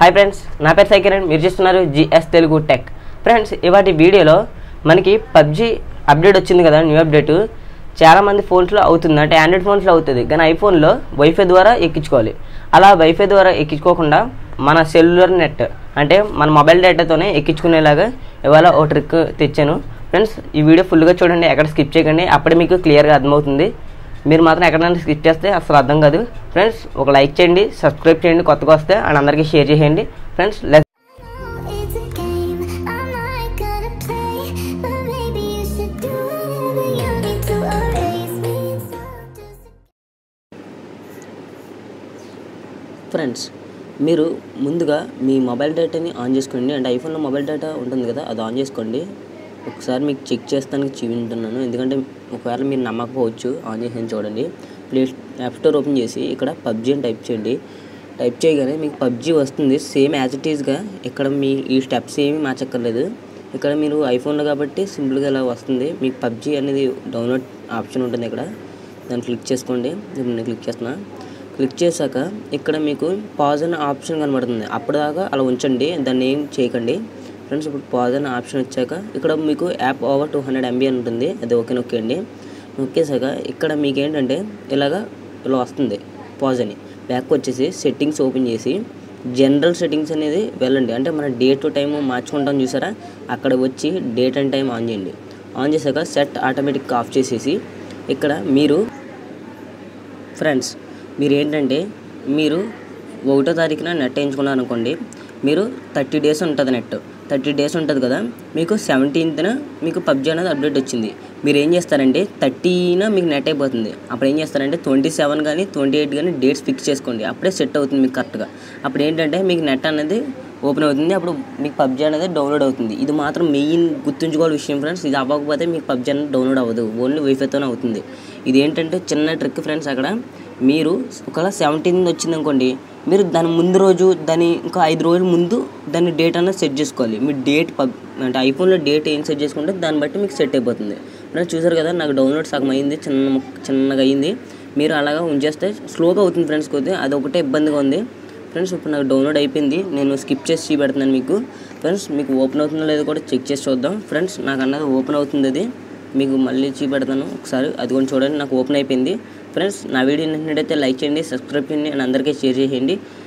Hi friends నా పేరు సైకిరణ్ మీరు చూస్తున్నారు జిఎస్ తెలుగు టెక్ ఫ్రెండ్స్ ఇవాటి వీడియోలో మనకి పబ్జి అప్డేట్ వచ్చింది కదా న్యూ అప్డేట్ చాలామంది ఫోన్స్లో అవుతుంది అంటే ఆండ్రాయిడ్ ఫోన్స్లో అవుతుంది కానీ ఐఫోన్లో వైఫై ద్వారా ఎక్కించుకోవాలి అలా వైఫై ద్వారా ఎక్కించుకోకుండా మన సెల్యులర్ నెట్ అంటే మన మొబైల్ డేటాతోనే ఎక్కించుకునేలాగా ఇవాళ ఓ ట్రిక్ తెచ్చాను ఫ్రెండ్స్ ఈ వీడియో ఫుల్గా చూడండి ఎక్కడ స్కిప్ చేయకండి అప్పుడే మీకు క్లియర్గా అర్థమవుతుంది మీరు మాత్రం ఎక్కడైనా స్కిప్ చేస్తే అసలు అర్థం కాదు ఫ్రెండ్స్ ఒక లైక్ చేయండి సబ్స్క్రైబ్ చేయండి కొత్తగా వస్తే అండ్ అందరికీ షేర్ చేయండి friends let It's a game I'm not gonna play, but maybe you should do whatever you need to erase me. So just friends మీరు ముందుగా మీ మొబైల్ డేటాని ఆన్ చేసుకోండి అంటే ఐఫోన్లో మొబైల్ డేటా ఉంటుంది కదా అది ఆన్ చేసుకోండి ఒకసారి మీకు చెక్ చేస్తానికి చూపింటున్నాను ఎందుకంటే ఒకవేళ మీరు నమ్మకపోవచ్చు ఆన్ చేసి చూడండి ప్లే యాప్ స్టోర్ ఓపెన్ చేసి ఇక్కడ పబ్జీ అని టైప్ చేయండి టైప్ చేయగానే మీకు పబ్జీ వస్తుంది సేమ్ యాజ్ ఇట్ ఈస్గా ఇక్కడ మీ ఈ స్టెప్స్ ఏమీ మార్చక్కర్లేదు ఇక్కడ మీరు ఐఫోన్లో కాబట్టి సింపుల్గా ఇలా వస్తుంది మీకు పబ్జీ అనేది డౌన్లోడ్ ఆప్షన్ ఉంటుంది ఇక్కడ దాన్ని క్లిక్ చేసుకోండి ఇప్పుడు నేను క్లిక్ చేస్తున్నా క్లిక్ చేశాక ఇక్కడ మీకు పాజ్ అనే ఆప్షన్ కనబడుతుంది అప్పటిదాకా అలా ఉంచండి దాన్ని ఏం చేయకండి ఫ్రెండ్స్ ఇప్పుడు పాజ్ అనే ఆప్షన్ వచ్చాక ఇక్కడ మీకు app over two hundred MB అని ఉంటుంది అది ఓకే నొక్కేయండి నొక్కేశాక ఇక్కడ మీకు ఏంటంటే ఇలాగా ఇలా వస్తుంది పాజ్ అని బ్యాక్ వచ్చేసి సెట్టింగ్స్ ఓపెన్ చేసి జనరల్ సెట్టింగ్స్ అనేది వెళ్ళండి అంటే మన డే టు టైం మార్చుకుంటాం చూసారా అక్కడ వచ్చి డేట్ అండ్ టైం ఆన్ చేయండి ఆన్ చేశాక సెట్ ఆటోమేటిక్ ఆఫ్ చేసేసి ఇక్కడ మీరు ఫ్రెండ్స్ మీరు ఏంటంటే మీరు ఒకటో తారీఖున నెట్ వేయించుకున్నారు అనుకోండి మీరు థర్టీ డేస్ ఉంటుంది నెట్ థర్టీ డేస్ ఉంటుంది కదా మీకు సెవెంటీన్త్న మీకు పబ్జీ అనేది అప్డేట్ వచ్చింది మీరు ఏం చేస్తారంటే థర్టీన మీకు నెట్ అయిపోతుంది అప్పుడు ఏం చేస్తారంటే ట్వంటీ సెవెన్ కానీ ట్వంటీ ఎయిట్ కానీ డేట్స్ ఫిక్స్ చేసుకోండి అప్పుడే సెట్ అవుతుంది మీకు కరెక్ట్గా అప్పుడు ఏంటంటే మీకు నెట్ అనేది ఓపెన్ అవుతుంది అప్పుడు మీకు పబ్జీ అనేది డౌన్లోడ్ అవుతుంది ఇది మాత్రం మెయిన్ గుర్తుంచుకోవాలి విషయం ఫ్రెండ్స్ ఇది అవ్వకపోతే మీకు పబ్జీ అనేది డౌన్లోడ్ అవ్వదు ఓన్లీ వైఫైతోనే అవుతుంది ఇది ఏంటంటే చిన్న ట్రిక్ ఫ్రెండ్స్ అక్కడ మీరు ఒకవేళ సెవెంటీన్ వచ్చింది అనుకోండి మీరు దాని ముందు రోజు దాని ఇంకా ఐదు రోజుల ముందు దాని డేట్ అనేది సెట్ చేసుకోవాలి మీ డేట్ పబ్ అంటే ఐఫోన్లో డేట్ ఏం సెట్ చేసుకుంటే దాన్ని బట్టి మీకు సెట్ అయిపోతుంది ఫ్రెండ్స్ చూసారు కదా నాకు డౌన్లోడ్ సగం అయింది చిన్న ముక్క- చిన్నగా అయింది మీరు అలాగా ఉంచేస్తే స్లోగా అవుతుంది ఫ్రెండ్స్ కొద్దిగా అది ఒకటే ఇబ్బందిగా ఉంది ఫ్రెండ్స్ ఇప్పుడు నాకు డౌన్లోడ్ అయిపోయింది నేను స్కిప్ చేసి చూపెడుతున్నాను మీకు ఫ్రెండ్స్ మీకు ఓపెన్ అవుతుందో లేదో కూడా చెక్ చేసి చూద్దాం ఫ్రెండ్స్ నాకు అన్నది ఓపెన్ అవుతుంది అది మీకు మళ్ళీ చూపెడతాను ఒకసారి అది కూడా చూడండి నాకు ఓపెన్ అయిపోయింది ఫ్రెండ్స్ నా వీడియో నచ్చినట్టయితే లైక్ చేయండి సబ్స్క్రైబ్ చేయండి అండ్ అందరికీ షేర్ చేయండి